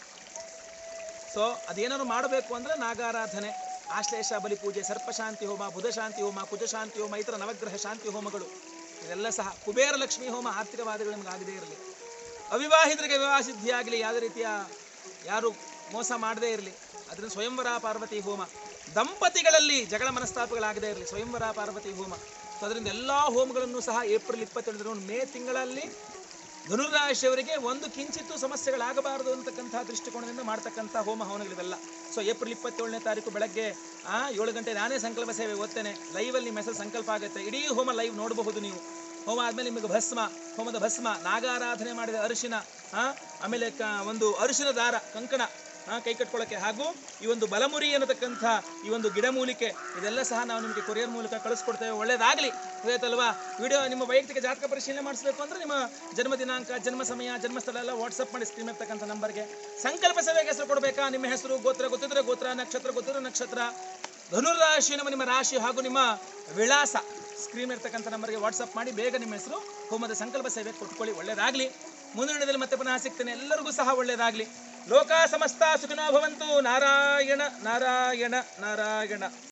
ಸೊ ಅದೇನಾದ್ರು ಮಾಡಬೇಕು ಅಂದ್ರೆ ನಾಗಾರಾಧನೆ ಆಶ್ಲೇಷ ಬಲಿ ಪೂಜೆ ಸರ್ಪಶಾಂತಿ ಹೋಮ ಬುಧ ಶಾಂತಿ ಹೋಮ ಕುಜ ಶಾಂತಿ ಹೋಮ ಇತರ ನವಗ್ರಹ ಶಾಂತಿ ಹೋಮಗಳು ಇದೆಲ್ಲ ಸಹ ಕುಬೇರ ಲಕ್ಷ್ಮಿ ಹೋಮ ಆರ್ಥಿಕವಾದಗಳು ನಿಮ್ಗೆ ಆಗದೇ ಇರಲಿ ಅವಿವಾಹಿತರಿಗೆ ವಿವಾಹ ಸಿದ್ಧಿ ಆಗಲಿ ಯಾವುದೇ ರೀತಿಯ ಯಾರು ಮೋಸ ಮಾಡದೇ ಇರಲಿ ಅದರಿಂದ ಸ್ವಯಂವರ ಪಾರ್ವತಿ ಹೋಮ ದಂಪತಿಗಳಲ್ಲಿ ಜಗಳ ಮನಸ್ತಾಪಗಳಾಗದೇ ಇರಲಿ ಸ್ವಯಂವರ ಪಾರ್ವತಿ ಹೋಮ ಸೊ ಅದರಿಂದ ಎಲ್ಲ ಹೋಮಗಳನ್ನು ಸಹ ಏಪ್ರಿಲ್ ಇಪ್ಪತ್ತೆರಡರ ಮೇ ತಿಂಗಳಲ್ಲಿ ಧನುರಾಶಿಯವರಿಗೆ ಒಂದು ಕಿಂಚಿತ್ತೂ ಸಮಸ್ಯೆಗಳಾಗಬಾರದು ಅಂತಕ್ಕಂಥ ದೃಷ್ಟಿಕೋನದಿಂದ ಮಾಡ್ತಕ್ಕಂಥ ಹೋಮ ಹವನಗಳಿವೆಲ್ಲ ಸೊ ಏಪ್ರಿಲ್ ಇಪ್ಪತ್ತೇಳನೇ ತಾರೀಕು ಬೆಳಗ್ಗೆ ಆ ಏಳು ಗಂಟೆ ನಾನೇ ಸಂಕಲ್ಪ ಸೇವೆ ಓದ್ತೇನೆ ಲೈವಲ್ಲಿ ನಿಮ್ಮ ಹೆಸರು ಸಂಕಲ್ಪ ಆಗುತ್ತೆ ಇಡೀ ಹೋಮ ಲೈವ್ ನೋಡಬಹುದು ನೀವು ಹೋಮ ಆದ್ಮೇಲೆ ನಿಮಗೆ ಭಸ್ಮ ಹೋಮದ ಭಸ್ಮ ನಾಗಾರಾಧನೆ ಮಾಡಿದ ಅರಿಶಿನ ಆ ಆಮೇಲೆ ಕ ಒಂದು ಅರಿಶಿನ ದಾರ ಕಂಕಣ ಆ, ಕೈ ಕಟ್ಕೊಳ್ಳೋಕೆ ಹಾಗೂ ಈ ಒಂದು ಬಲಮುರಿ ಅನ್ನತಕ್ಕಂಥ ಈ ಒಂದು ಗಿಡಮೂಲಿಕೆ ಇದೆಲ್ಲ ಸಹ ನಾವು ನಿಮಗೆ ಕೊರಿಯರ್ ಮೂಲಕ ಕಳಿಸ್ಕೊಡ್ತೇವೆ ಒಳ್ಳೇದಾಗಲಿ ಗೊತ್ತಾಯ್ತಲ್ವಾ ವಿಡಿಯೋ ನಿಮ್ಮ ವೈಯಕ್ತಿಕ ಜಾತಕ ಪರಿಶೀಲನೆ ಮಾಡಿಸ್ಬೇಕು ಅಂದ್ರೆ ನಿಮ್ಮ ಜನ್ಮ ದಿನಾಂಕ ಜನ್ಮ ಸಮಯ ಜನ್ಮಸ್ಥಳ ಎಲ್ಲ ವಾಟ್ಸಪ್ ಮಾಡಿ ಸ್ಕ್ರೀನ್ ಇರ್ತಕ್ಕಂಥ ನಂಬರ್ಗೆ ಸಂಕಲ್ಪ ಸಭೆಗೆ ಹೆಸರು ಕೊಡಬೇಕಾ ನಿಮ್ಮ ಹೆಸರು ಗೋತ್ರ ಗೊತ್ತಿದ್ರೆ ಗೋತ್ರ ನಕ್ಷತ್ರ ಗೊತ್ತಿದ್ರೆ ನಕ್ಷತ್ರ ಧನುರಾಶಿ ನಮ್ಮ ನಿಮ್ಮ ರಾಶಿ ಹಾಗೂ ನಿಮ್ಮ ವಿಳಾಸ ಸ್ಕ್ರೀನ್ ಇರ್ತಕ್ಕಂಥ ನಂಬರ್ಗೆ ವಾಟ್ಸಪ್ ಮಾಡಿ ಬೇಗ ನಿಮ್ಮ ಹೆಸರು ಹೋಮದ ಸಂಕಲ್ಪ ಸೇವೆ ಕೊಟ್ಕೊಳ್ಳಿ ಒಳ್ಳೇದಾಗ್ಲಿ ಮುಂದಿನ ದಿನದಲ್ಲಿ ಮತ್ತೆ ಪುನಃ ಸಿಗ್ತೇನೆ ಎಲ್ಲರಿಗೂ ಸಹ ಒಳ್ಳೇದಾಗ್ಲಿ ಲೋಕ ಸಮಸ್ತ ಸುಖಿನೋ ಭವಂತು ನಾರಾಯಣ ನಾರಾಯಣ ನಾರಾಯಣ